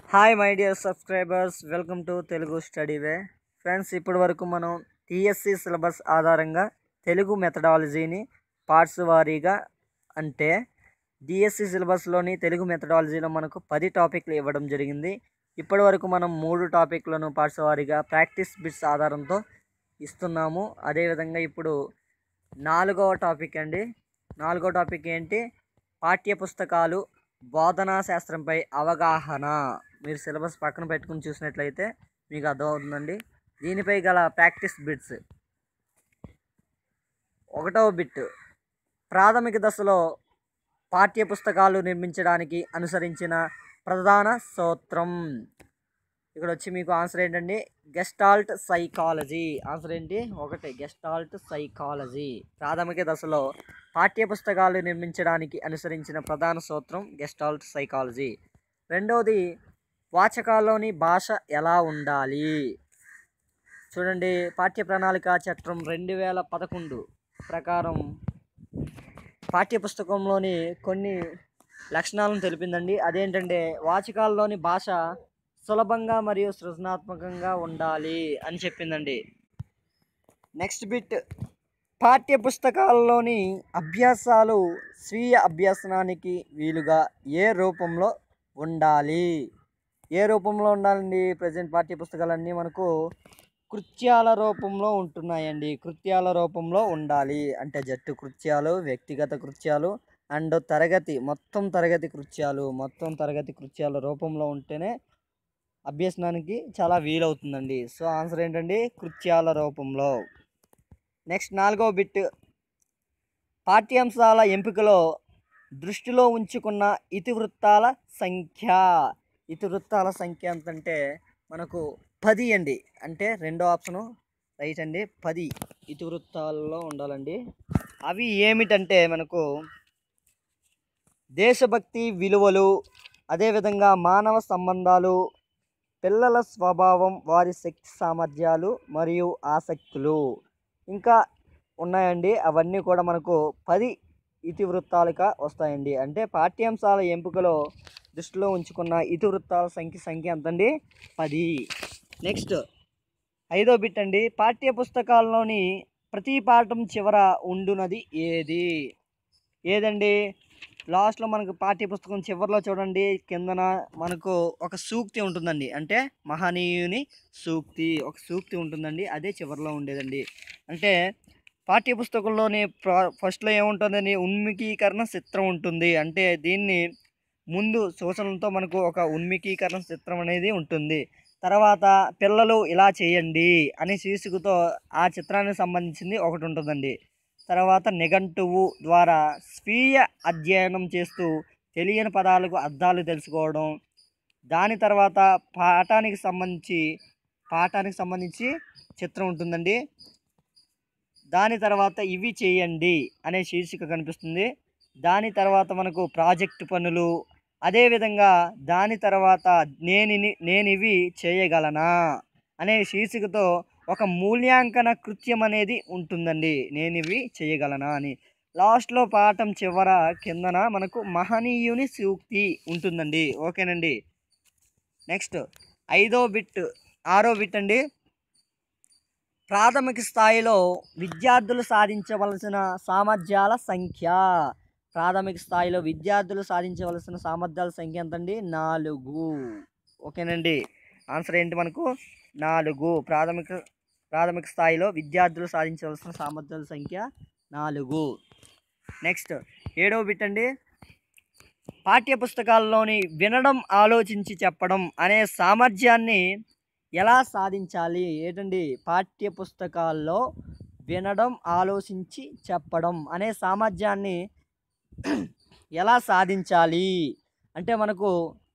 hi my dear subscribers welcome to Telugu study way friends ఇప్పటి వరకు మనం టీఎస్సి సిలబస్ ఆధారంగా తెలుగు మెథడాలజీని పార్ట్స్ వారీగా అంటే డిఎస్సి సిలబస్లోని తెలుగు మెథడాలజీలో మనకు పది టాపిక్లు ఇవ్వడం జరిగింది ఇప్పటి వరకు మనం మూడు టాపిక్లను పార్ట్స్ వారీగా ప్రాక్టీస్ బిట్స్ ఆధారంతో ఇస్తున్నాము అదేవిధంగా ఇప్పుడు నాలుగవ టాపిక్ అండి నాలుగవ టాపిక్ ఏంటి పాఠ్య పుస్తకాలు బోధనా శాస్త్రంపై అవగాహన మీరు సిలబస్ పక్కన పెట్టుకుని చూసినట్లయితే మీకు అర్థమవుతుందండి దీనిపై గల ప్రాక్టీస్ బిట్స్ ఒకటవ బిట్ ప్రాథమిక దశలో పాఠ్య పుస్తకాలు నిర్మించడానికి అనుసరించిన ప్రధాన సూత్రం ఇక్కడ వచ్చి మీకు ఆన్సర్ ఏంటండి గెస్టాల్ట్ సైకాలజీ ఆన్సర్ ఏంటి ఒకటి గెస్టాల్ట్ సైకాలజీ ప్రాథమిక దశలో పాఠ్య పుస్తకాలు నిర్మించడానికి అనుసరించిన ప్రధాన సూత్రం గెస్టాల్ట్ సైకాలజీ రెండవది వాచకాల్లోని భాష ఎలా ఉండాలి చూడండి పాఠ్య ప్రణాళిక చట్టం రెండు వేల పదకొండు ప్రకారం పాఠ్యపుస్తకంలోని కొన్ని లక్షణాలను తెలిపిందండి అదేంటంటే వాచకాల్లోని భాష సులభంగా మరియు సృజనాత్మకంగా ఉండాలి అని చెప్పిందండి నెక్స్ట్ బిట్ పాఠ్య పుస్తకాల్లోని అభ్యాసాలు స్వీయ అభ్యసనానికి వీలుగా ఏ రూపంలో ఉండాలి ఏ రూపంలో ఉండాలండి ప్రజెంట్ పాఠ్య పుస్తకాలన్నీ మనకు కృత్యాల రూపంలో ఉంటున్నాయండి కృత్యాల రూపంలో ఉండాలి అంటే జట్టు కృత్యాలు వ్యక్తిగత కృత్యాలు అండ్ తరగతి మొత్తం తరగతి కృత్యాలు మొత్తం తరగతి కృత్యాల రూపంలో ఉంటేనే అభ్యసనానికి చాలా వీలవుతుందండి సో ఆన్సర్ ఏంటండి కృత్యాల రూపంలో నెక్స్ట్ నాలుగో బిట్ పాఠ్యాంశాల ఎంపికలో దృష్టిలో ఉంచుకున్న ఇతివృత్తాల సంఖ్య ఇతివృత్తాల సంఖ్య ఎంతంటే మనకు పది అండి అంటే రెండో ఆప్షను రైట్ అండి పది ఇతివృత్తాల్లో ఉండాలండి అవి ఏమిటంటే మనకు దేశభక్తి విలువలు అదేవిధంగా మానవ సంబంధాలు పిల్లల స్వభావం వారి శక్తి సామర్థ్యాలు మరియు ఆసక్తులు ఇంకా ఉన్నాయండి అవన్నీ కూడా మనకు పది ఇతివృత్తాలుగా వస్తాయండి అంటే పాఠ్యాంశాల ఎంపికలో దృష్టిలో ఉంచుకున్న ఇతివృత్తాల సంఖ్య సంఖ్య ఎంతండి పది నెక్స్ట్ ఐదో బిట్ అండి పాఠ్య పుస్తకాల్లోని ప్రతి పాఠం చివర ఉండునది ఏది ఏదండి లాస్ట్లో మనకు పాఠ్య పుస్తకం చివరిలో చూడండి కిందన మనకు ఒక సూక్తి ఉంటుందండి అంటే మహనీయుని సూక్తి ఒక సూక్తి ఉంటుందండి అదే చివరిలో ఉండేదండి అంటే పాఠ్య పుస్తకంలోని ఫస్ట్లో ఏముంటుందని ఉన్మికీకరణ చిత్రం ఉంటుంది అంటే దీన్ని ముందు సూచనలతో మనకు ఒక ఉన్మికీకరణ చిత్రం అనేది ఉంటుంది తర్వాత పిల్లలు ఇలా చేయండి అనే శీర్షికతో ఆ చిత్రానికి సంబంధించింది ఒకటి ఉంటుందండి తర్వాత నిఘంటువు ద్వారా స్వీయ అధ్యయనం చేస్తూ తెలియని పదాలకు అర్థాలు తెలుసుకోవడం దాని తర్వాత పాఠానికి సంబంధించి పాఠానికి సంబంధించి చిత్రం ఉంటుందండి దాని తర్వాత ఇవి చేయండి అనే శీర్షిక కనిపిస్తుంది దాని తర్వాత మనకు ప్రాజెక్ట్ పనులు అదేవిధంగా దాని తర్వాత నేను నేను ఇవి చేయగలనా అనే శీర్షికతో ఒక మూల్యాంకన కృత్యం అనేది ఉంటుందండి నేను ఇవి చేయగలనా అని లాస్ట్లో పాఠం చివర కిందన మనకు మహనీయుని సూక్తి ఉంటుందండి ఓకేనండి నెక్స్ట్ ఐదో బిట్ ఆరో బిట్ అండి ప్రాథమిక స్థాయిలో విద్యార్థులు సాధించవలసిన సామర్థ్యాల సంఖ్య ప్రాథమిక స్థాయిలో విద్యార్థులు సాధించవలసిన సామర్థ్యాల సంఖ్య ఎంతండి నాలుగు ఓకేనండి ఆన్సర్ ఏంటి మనకు నాలుగు ప్రాథమిక ప్రాథమిక స్థాయిలో విద్యార్థులు సాధించవలసిన సామర్థ్యాల సంఖ్య నాలుగు నెక్స్ట్ ఏడవ బిట్ అండి పాఠ్య పుస్తకాల్లోని వినడం ఆలోచించి చెప్పడం అనే సామర్థ్యాన్ని ఎలా సాధించాలి ఏంటండి పాఠ్య పుస్తకాల్లో వినడం ఆలోచించి చెప్పడం అనే సామర్థ్యాన్ని ఎలా సాధించాలి అంటే మనకు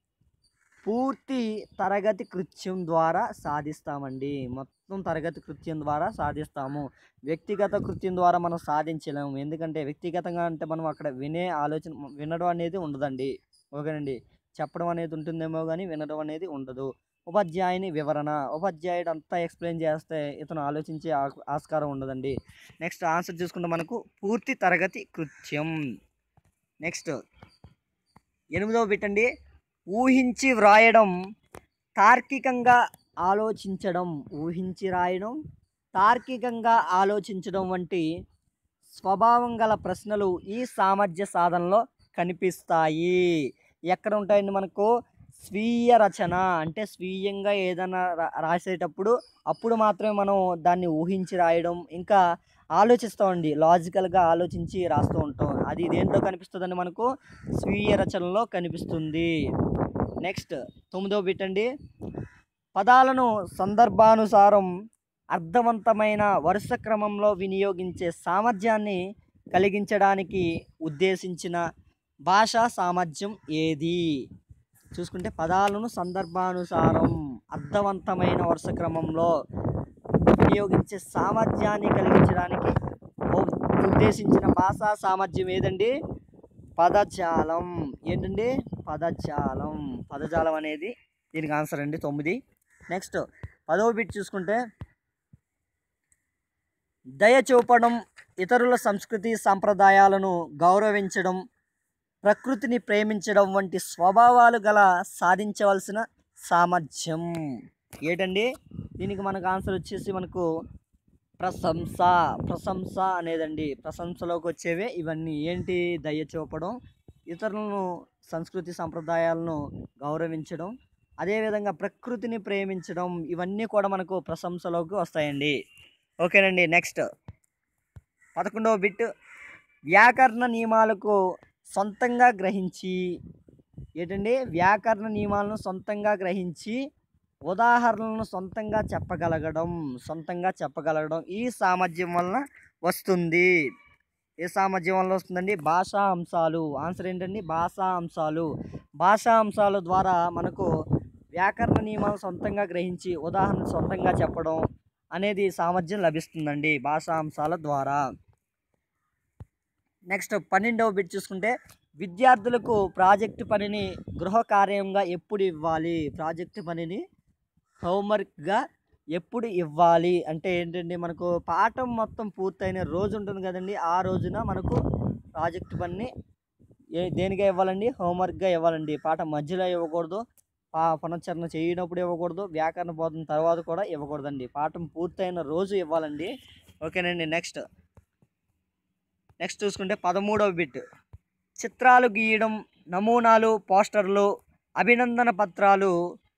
పూర్తి తరగతి కృత్యం ద్వారా సాధిస్తామండి మొత్తం తరగతి కృత్యం ద్వారా సాధిస్తాము వ్యక్తిగత కృత్యం ద్వారా మనం సాధించలేము ఎందుకంటే వ్యక్తిగతంగా అంటే మనం అక్కడ వినే ఆలోచన వినడం అనేది ఉండదండి ఓకేనండి చెప్పడం అనేది ఉంటుందేమో కానీ వినడం అనేది ఉండదు ఉపాధ్యాయుని వివరణ ఉపాధ్యాయుడు అంతా ఎక్స్ప్లెయిన్ చేస్తే ఇతను ఆలోచించే ఆ- ఆస్కారం ఉండదండి నెక్స్ట్ ఆన్సర్ చూసుకుంటే మనకు పూర్తి తరగతి కృత్యం నెక్స్ట్ ఎనిమిదవ బిట్ అండి ఊహించి వ్రాయడం తార్కికంగా ఆలోచించడం ఊహించి రాయడం తార్కికంగా ఆలోచించడం వంటి స్వభావం గల ప్రశ్నలు ఈ సామర్థ్య సాధనలో కనిపిస్తాయి ఎక్కడ ఉంటాయండి మనకు స్వీయ రచన అంటే స్వీయంగా ఏదైనా రా- రాసేటప్పుడు అప్పుడు మాత్రమే మనం దాన్ని ఊహించి రాయడం ఇంకా ఆలోచిస్తామండి లాజికల్గా ఆలోచించి రాస్తూ ఉంటాం అది దేంట్లో కనిపిస్తుందండి మనకు స్వీయ రచనలో కనిపిస్తుంది నెక్స్ట్ తొమ్మిదో బిట్ అండి పదాలను సందర్భానుసారం అర్థవంతమైన వరుస క్రమంలో వినియోగించే సామర్థ్యాన్ని కలిగించడానికి ఉద్దేశించిన భాషా సామర్థ్యం ఏది చూసుకుంటే పదాలను సందర్భానుసారం అర్థవంతమైన వరుస క్రమంలో వినియోగించే సామర్థ్యాన్ని కలిగించడానికి ఉ- ఉద్దేశించిన భాషా సామర్థ్యం ఏదండి పదజాలం ఏంటండి పదజాలం పదజాలం అనేది దీనికి ఆన్సర్ అండి తొమ్మిది నెక్స్ట్ పదవ బిట్ చూసుకుంటే దయ చూపడం ఇతరుల సంస్కృతి సంప్రదాయాలను గౌరవించడం ప్రకృతిని ప్రేమించడం వంటి స్వభావాలు గల సాధించవలసిన సామర్థ్యం ఏంటండి దీనికి మనకు ఆన్సర్ వచ్చేసి మనకు ప్రశంస ప్రశంస అనేదండి ప్రశంసలోకి వచ్చేవే ఇవన్నీ ఏంటి దయ చూపడం ఇతరులను సంస్కృతి సంప్రదాయాలను గౌరవించడం అదేవిధంగా ప్రకృతిని ప్రేమించడం ఇవన్నీ కూడా మనకు ప్రశంసలోకి వస్తాయండి ఓకేనండి నెక్స్ట్ పదకొండవ బిట్ వ్యాకరణ నియమాలకు సొంతంగా గ్రహించి ఏంటండి వ్యాకరణ నియమాలను సొంతంగా గ్రహించి ఉదాహరణలను సొంతంగా చెప్పగలగడం సొంతంగా చెప్పగలగడం ఈ సామర్థ్యం వలన వస్తుంది ఏ సామర్థ్యం వల్ల వస్తుందండి భాషా అంశాలు ఆన్సర్ ఏంటండి భాషా అంశాలు భాషా అంశాల ద్వారా మనకు వ్యాకరణ నియమాలు సొంతంగా గ్రహించి ఉదాహరణ సొంతంగా చెప్పడం అనేది సామర్థ్యం లభిస్తుందండి భాషా అంశాల ద్వారా నెక్స్ట్ పన్నెండవ బిట్ చూసుకుంటే విద్యార్థులకు ప్రాజెక్టు పనిని గృహ కార్యంగా ఎప్పుడు ఇవ్వాలి ప్రాజెక్టు పనిని హోంవర్క్గా ఎప్పుడు ఇవ్వాలి అంటే ఏంటంటే మనకు పాఠం మొత్తం పూర్తయిన రోజు ఉంటుంది కదండి ఆ రోజున మనకు ప్రాజెక్ట్ పనిని ఏ దేనిగా ఇవ్వాలండి హోంవర్క్గా ఇవ్వాలండి పాఠం మధ్యలో ఇవ్వకూడదు పా పునశ్చరణ చేయనప్పుడు ఇవ్వకూడదు వ్యాకరణ బోధన తర్వాత కూడా ఇవ్వకూడదండి పాఠం పూర్తయిన రోజు ఇవ్వాలండి ఓకేనండి నెక్స్ట్ నెక్స్ట్ చూసుకుంటే పదమూడవ బిట్ చిత్రాలు గీయడం నమూనాలు పోస్టర్లు అభినందన పత్రాలు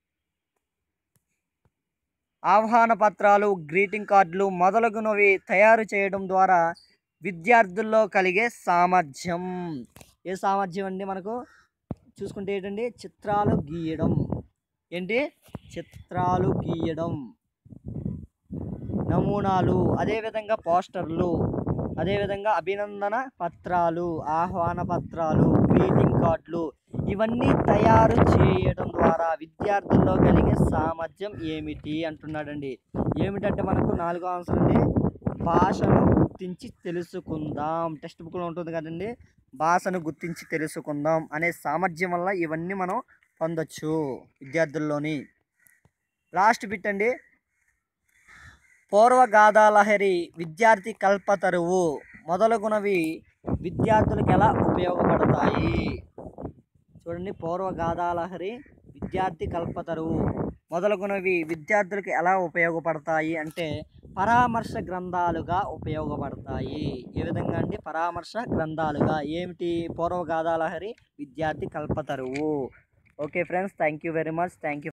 ఆహ్వాన పత్రాలు గ్రీటింగ్ కార్డులు మొదలగునవి తయారు చేయడం ద్వారా విద్యార్థుల్లో కలిగే సామర్థ్యం ఏ సామర్థ్యం అండి మనకు చూసుకుంటే ఏంటండి చిత్రాలు గీయడం ఏంటి చిత్రాలు గీయడం నమూనాలు అదేవిధంగా పోస్టర్లు అదేవిధంగా అభినందన పత్రాలు ఆహ్వాన పత్రాలు గ్రీటింగ్ కార్డులు ఇవన్నీ తయారు చేయడం ద్వారా విద్యార్థుల్లో కలిగే సామర్థ్యం ఏమిటి అంటున్నాడండి ఏమిటంటే మనకు నాలుగో ఆన్సర్ అండి భాషను గుర్తించి తెలుసుకుందాం టెక్స్ట్ బుక్లో ఉంటుంది కదండి భాషను గుర్తించి తెలుసుకుందాం అనే సామర్థ్యం వల్ల ఇవన్నీ మనం పొందొచ్చు విద్యార్థుల్లోని లాస్ట్ బిట్ అండి పూర్వగాథాలహరి విద్యార్థి కల్పతరువు మొదలగునవి విద్యార్థులకు ఎలా ఉపయోగపడతాయి చూడండి పూర్వగాథాలహరి విద్యార్థి కల్పతరువు మొదలగునవి విద్యార్థులకు ఎలా ఉపయోగపడతాయి అంటే పరామర్శ గ్రంథాలుగా ఉపయోగపడతాయి ఏ విధంగా అండి పరామర్శ గ్రంథాలుగా ఏమిటి పూర్వగాథాలహరి విద్యార్థి కల్పతరువు okay friends thank you very much thank you